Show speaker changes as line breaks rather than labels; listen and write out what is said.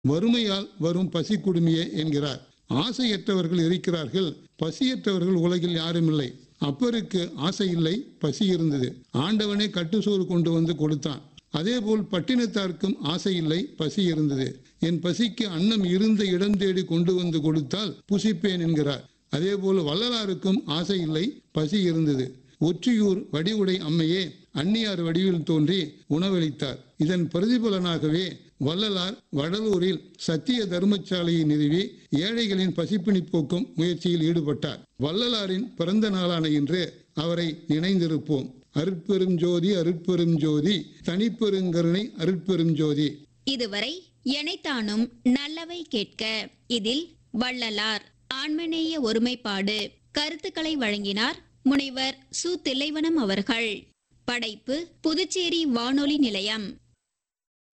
வறுமையால் வரும் பசி குடுமியே என்கிறார் ஆசையற்றவர்கள் இருக்கிறார்கள் பசியற்றவர்கள் உலகில் யாருமில்லை அப்பருக்கு ஆசை இல்லை பசி இருந்தது ஆண்டவனே கட்டுசோறு கொண்டு வந்து கொடுத்தான் அதேபோல் பட்டினத்தார்க்கும் ஆசை இல்லை பசி இருந்தது என் பசிக்கு அன்னம் இருந்த இடம் தேடி கொண்டு வந்து கொடுத்தால் புசிப்பேன் என்கிறார் அதேபோல் வள்ளலாருக்கும் ஆசை இல்லை பசி இருந்தது ஒற்றியூர் வடிவுடை அம்மையே அந்நியார் வடிவில் தோன்றி உணவளித்தார் இதன் பிரதிபலனாகவே வள்ளலார் வடலூரில் சத்திய தர்மசாலையை நிறுவி ஏழைகளின் பசிப்பினி போக்கும் முயற்சியில் ஈடுபட்டார் வள்ளலாரின் பிறந்த நாளான இன்று அவரை நினைந்திருப்போம் அருட்பெரும் ஜோதி அருட்பெரும் ஜோதி தனிப்பெருங்கருணை அருட்பெரும் ஜோதி
இதுவரை எனைத்தானும் நல்லவை கேட்க இதில் வள்ளலார் ஆன்மநேய ஒருமைப்பாடு கருத்துக்களை வழங்கினார் முனைவர் சு தில்லைவனம் அவர்கள் படைப்பு புதுச்சேரி வானொலி நிலையம்